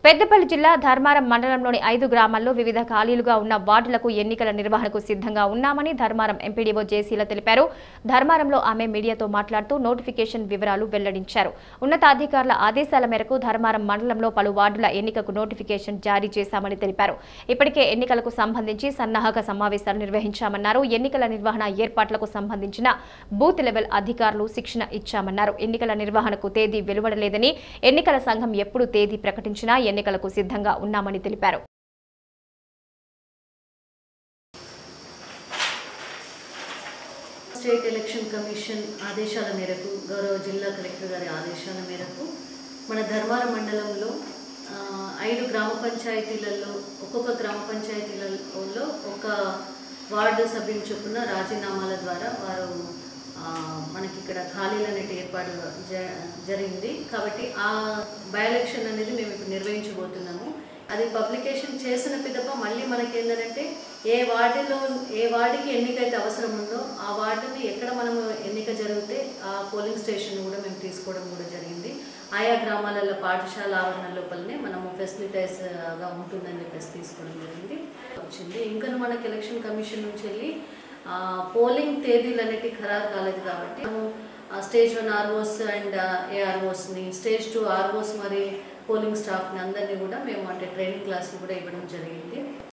పెద్దపల్లి జిల్లా ధర్మారం మండలంలోని ఐదు గ్రామాల్లో వివిధ ఖాళీలుగా ఉన్న వార్డులకు ఎన్నికల నిర్వహణకు సిద్ధంగా ఉన్నామని ధర్మారం ఎంపీడీఓ జేసీల తెలిపారు ధర్మారంలో ఆమె మీడియాతో మాట్లాడుతూ నోటిఫికేషన్ వివరాలు వెల్లడించారు ఉన్నతాధికారుల ఆదేశాల మేరకు ధర్మారం మండలంలో పలు వార్డుల ఎన్నికకు నోటిఫికేషన్ జారీ చేశామని తెలిపారు ఇప్పటికే ఎన్నికలకు సంబంధించి సన్నాహక సమావేశాలు నిర్వహించామన్నారు ఎన్నికల నిర్వహణ ఏర్పాట్లకు సంబంధించిన బూత్ లెవెల్ అధికారులు శిక్షణ ఇచ్చామన్నారు ఎన్నికల నిర్వహణకు తేదీ వెలువడలేదని ఎన్నికల సంఘం ఎప్పుడు తేదీ ప్రకటించినా ఎన్నికలకు సిద్ధంగా ఉన్నామని తెలిపారు స్టేట్ ఎలక్షన్ కమిషన్ ఆదేశాల మేరకు గౌరవ జిల్లా కలెక్టర్ గారి ఆదేశాల మేరకు మన ధర్మారం మండలంలో ఆ, ఐదు గ్రామ పంచాయతీలలో ఒక్కొక్క గ్రామ పంచాయతీలలో ఒక వార్డు సభ్యుని చొప్పున రాజీనామాల ద్వారా వారు ఆ, మనకి ఇక్కడ ఖాళీలు అనేటి ఏర్పాటు జ- జరిగింది కాబట్టి ఆ బై ఎలక్షన్ అనేది మేము ఇప్పుడు నిర్వహించబోతున్నాము అది పబ్లికేషన్ చేసిన పిదప మళ్ళీ మనకి ఏంటంటే ఏ వార్డులో ఏ వార్డుకి ఎన్నికైతే అవసరం ఉందో ఆ వార్డుని ఎక్కడ మనము ఎన్నిక జరిగితే ఆ పోలింగ్ స్టేషన్ కూడా మేము తీసుకోవడం కూడా జరిగింది ఆయా గ్రామాలలో పాఠశాల ఆవరణ లోపలనే మనము ఫెసిలిటైజ్గా ఉంటుందని చెప్పేసి తీసుకోవడం జరిగింది వచ్చింది ఇంకా మనకి ఎలక్షన్ కమిషన్ నుంచి వెళ్ళి ఆ, పోలింగ్ తేదీలు అనేవి ఖరారు కాలేదు కాబట్టి మనము ఆ, స్టేజ్ వన్ ఆర్ఓస్ అండ్ ఏఆర్ఓస్ని స్టేజ్ టూ ఆర్ఓస్ మరి పోలింగ్ స్టాఫ్ని అందరినీ కూడా మేము అంటే ట్రైనింగ్ క్లాసులు కూడా ఇవ్వడం జరిగింది